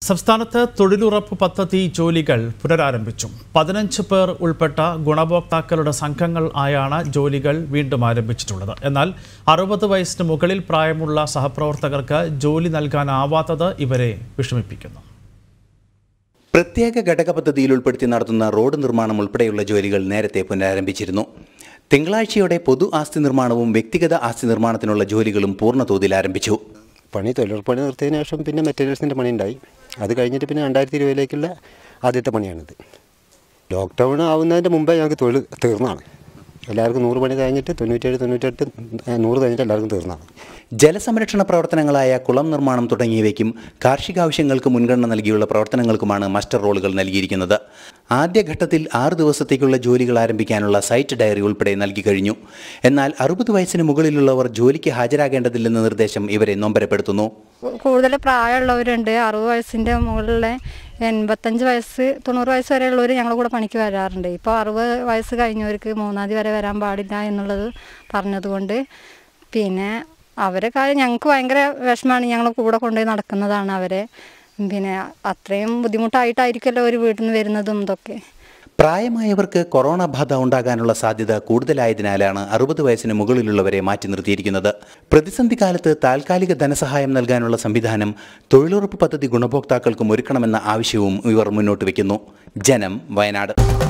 സംസ്ഥാനത്ത് തൊഴിലുറപ്പ് പദ്ധതി ജോലികൾ പുനരാരംഭിച്ചു പതിനഞ്ച് പേർ ഉൾപ്പെട്ട ഗുണഭോക്താക്കളുടെ സംഘങ്ങൾ ആയാണ് ജോലികൾ വീണ്ടും ആരംഭിച്ചിട്ടുള്ളത് എന്നാൽ അറുപത് വയസ്സിന് മുകളിൽ പ്രായമുള്ള സഹപ്രവർത്തകർക്ക് ജോലി നൽകാനാവാത്തത് ഇവരെ വിഷമിപ്പിക്കുന്നു പ്രത്യേക ഘടക പദ്ധതിയിൽ ഉൾപ്പെടുത്തി നടത്തുന്ന റോഡ് നിർമ്മാണം ഉൾപ്പെടെയുള്ള ജോലികൾ നേരത്തെ പുനരാരംഭിച്ചിരുന്നു തിങ്കളാഴ്ചയോടെ പൊതു ആസ്തി നിർമ്മാണവും വ്യക്തിഗത ആസ്തി നിർമ്മാണത്തിനുള്ള ജോലികളും പൂർണ്ണതോതിൽ ആരംഭിച്ചു പണി തൊഴിലുറപ്പ് പണി നിർത്തിയതിന് ശേഷം പിന്നെ മെറ്റീരിയൽസിൻ്റെ പണി ഉണ്ടായി അത് കഴിഞ്ഞിട്ട് പിന്നെ രണ്ടായിരത്തി ഇരുപതിലേക്കുള്ള ആദ്യത്തെ പണിയാണിത് ലോക്ക്ഡൗൺ ആവുന്നതിൻ്റെ മുമ്പേ ഞങ്ങൾക്ക് തൊഴിൽ തീർന്നാണ് എല്ലാവർക്കും നൂറ് പണി കഴിഞ്ഞിട്ട് തൊണ്ണൂറ്റേഴ് തൊണ്ണൂറ്റെട്ട് ഏ, നൂറ് കഴിഞ്ഞിട്ട് എല്ലാവർക്കും തീർന്നാണ് ജലസംരക്ഷണ പ്രവർത്തനങ്ങളായ കുളം നിർമ്മാണം തുടങ്ങിയവയ്ക്കും കാർഷികാവശ്യങ്ങൾക്ക് മുൻഗണന നൽകിയുള്ള പ്രവർത്തനങ്ങൾക്കുമാണ് മാസ്റ്റർ റോളുകൾ നൽകിയിരിക്കുന്നത് ആദ്യഘട്ടത്തിൽ ആറ് ദിവസത്തേക്കുള്ള ജോലികൾ ആരംഭിക്കാനുള്ള സൈറ്റ് ഡയറി ഉൾപ്പെടെ നൽകി കഴിഞ്ഞു എന്നാൽ അറുപത് വയസ്സിന് മുകളിലുള്ളവർ ജോലിക്ക് ഹാജരാകേണ്ടതില്ലെന്ന നിർദ്ദേശം ഇവരെ നൊമ്പരപ്പെടുത്തുന്നു കൂടുതൽ പ്രായമുള്ളവരുണ്ട് അറുപത് വയസ്സിൻ്റെ മുകളിലുള്ള എൺപത്തഞ്ച് വയസ്സ് തൊണ്ണൂറ് വയസ്സ് വരെയുള്ളവർ ഞങ്ങളുടെ കൂടെ പണിക്ക് വരാറുണ്ട് ഇപ്പോൾ അറുപത് വയസ്സ് കഴിഞ്ഞവർക്ക് മൂന്നാം തീയതി വരെ വരാൻ പാടില്ല എന്നുള്ളത് പറഞ്ഞതുകൊണ്ട് പിന്നെ അവരെ കാര്യം ഞങ്ങൾക്ക് ഭയങ്കര വിഷമമാണ് ഞങ്ങൾ കൂടെ കൊണ്ടുപോയി നടക്കുന്നതാണ് അവരെ പിന്നെ അത്രയും ബുദ്ധിമുട്ടായിട്ടായിരിക്കുമല്ലോ ഒരു വീട്ടിൽ നിന്ന് വരുന്നതും ഇതൊക്കെ പ്രായമായവർക്ക് കൊറോണ ബാധ ഉണ്ടാകാനുള്ള സാധ്യത കൂടുതലായതിനാലാണ് അറുപത് വയസ്സിന് മുകളിലുള്ളവരെ മാറ്റി നിർത്തിയിരിക്കുന്നത് പ്രതിസന്ധി കാലത്ത് താൽക്കാലിക ധനസഹായം നൽകാനുള്ള സംവിധാനം തൊഴിലുറപ്പ് പദ്ധതി ഗുണഭോക്താക്കൾക്കും ഒരുക്കണമെന്ന ആവശ്യവും ഇവർ മുന്നോട്ട് വയ്ക്കുന്നു ജനം വയനാട്